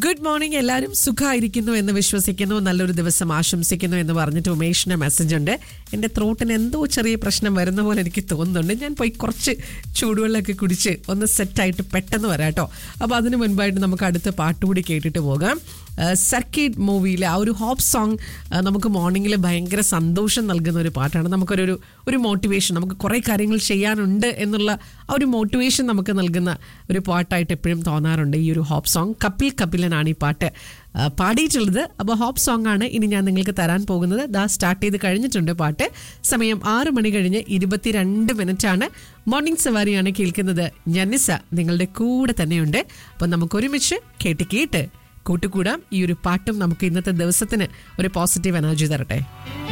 good morning എല്ലാവരും സുഖമായിരിക്കുന്നു എന്ന് വിശ്വസിക്കുന്നു നല്ലൊരു ദിവസം ആശംസിക്കുന്നു എന്ന് പറഞ്ഞിട്ട് ഉമേഷിന്റെ മെസ്സേജ് ഉണ്ട് എൻ്റെ ത്രോട്ടിന് എന്തോ ചെറിയ പ്രശ്നം വരുന്ന പോലെ എനിക്ക് തോന്നുന്നുണ്ട് ഞാൻ പോയി കുറച്ച് ചൂടുവെള്ളമൊക്കെ കുടിച്ച് ഒന്ന് സെറ്റായിട്ട് പെട്ടെന്ന് വരാം കേട്ടോ അപ്പോൾ അതിന് മുൻപായിട്ട് നമുക്ക് അടുത്ത പാട്ടുകൂടി കേട്ടിട്ട് പോകാം സർക്കിഡ് മൂവിയിലെ ആ ഒരു ഹോപ്പ് സോങ് നമുക്ക് മോർണിംഗിൽ ഭയങ്കര സന്തോഷം നൽകുന്ന ഒരു പാട്ടാണ് നമുക്കൊരു ഒരു- ഒരു മോട്ടിവേഷൻ നമുക്ക് കുറേ കാര്യങ്ങൾ ചെയ്യാനുണ്ട് എന്നുള്ള ആ ഒരു മോട്ടിവേഷൻ നമുക്ക് നൽകുന്ന ഒരു പാട്ടായിട്ട് എപ്പോഴും തോന്നാറുണ്ട് ഈ ഒരു ഹോപ്പ് സോങ് കപ്പിൽ കപിലനാണ് ഈ പാട്ട് ആ, പാടിയിട്ടുള്ളത് അപ്പോൾ ഹോപ്പ് സോങ് ആണ് ഇനി ഞാൻ നിങ്ങൾക്ക് തരാൻ പോകുന്നത് ദാ സ്റ്റാർട്ട് ചെയ്ത് കഴിഞ്ഞിട്ടുണ്ട് പാട്ട് സമയം ആറ് മണി കഴിഞ്ഞ് ഇരുപത്തിരണ്ട് മിനിറ്റ് ആണ് മോർണിംഗ് സവാരിയാണ് കേൾക്കുന്നത് ജനിസ നിങ്ങളുടെ കൂടെ തന്നെയുണ്ട് അപ്പോൾ നമുക്ക് ഒരുമിച്ച് കേട്ട് കേട്ട് കൂട്ടുകൂടാം ഈ ഒരു പാട്ടും നമുക്ക് ഇന്നത്തെ ദിവസത്തിന് ഒരു പോസിറ്റീവ് എനർജി തരട്ടെ